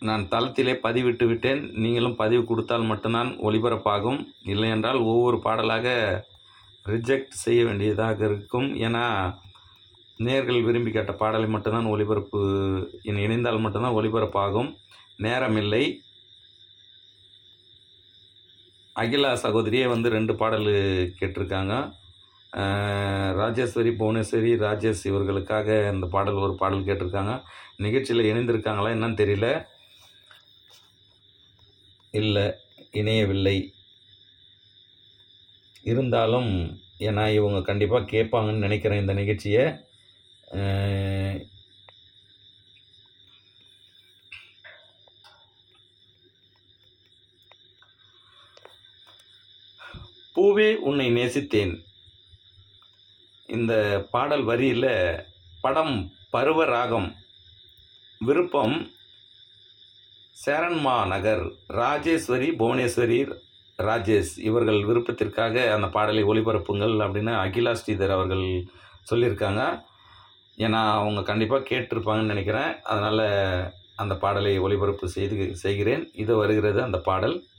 நான் தளத்திலே பதிவிட்டு விட்டேன் நீங்களும் பதிவு கொடுத்தால் மட்டும்தான் ஒளிபரப்பாகும் இல்லை என்றால் ஒவ்வொரு பாடலாக ரிஜெக்ட் செய்ய வேண்டியதாக இருக்கும் ஏன்னா நேர்கள் விரும்பி கேட்ட பாடலை மட்டும்தான் ஒளிபரப்பு இனி இணைந்தால் மட்டும்தான் ஒளிபரப்பாகும் நேரமில்லை அகிலா சகோதரியே வந்து ரெண்டு பாடல் கேட்டிருக்காங்க அஹ், ராஜேஸ்வரி புவனேஸ்வரி ராஜேஷ் இவர்களுக்காக இந்த பாடல் ஒரு பாடல் கேட்டிருக்காங்க நிகழ்ச்சியில் இணைந்திருக்காங்களா என்னன்னு தெரியல இல்லை இணையவில்லை இருந்தாலும் ஏன்னா இவங்க கண்டிப்பாக கேட்பாங்கன்னு நினைக்கிறேன் இந்த நிகழ்ச்சியை அஹ், பூவே உன்னை நேசித்தேன் இந்த பாடல் வரியில் படம் பருவ ராகம் விருப்பம் சேரன்மா நகர் ராஜேஸ்வரி புவனேஸ்வரி ராஜேஷ் இவர்கள் விருப்பத்திற்காக அந்த பாடலை ஒளிபரப்புங்கள் அப்படின்னு அகிலா ஸ்ரீதர் அவர்கள் சொல்லியிருக்காங்க ஏன்னா அவங்க கண்டிப்பாக கேட்டிருப்பாங்கன்னு நினைக்கிறேன் அதனால் அந்த பாடலை ஒளிபரப்பு செய்து செய்கிறேன் இது வருகிறது அந்த பாடல்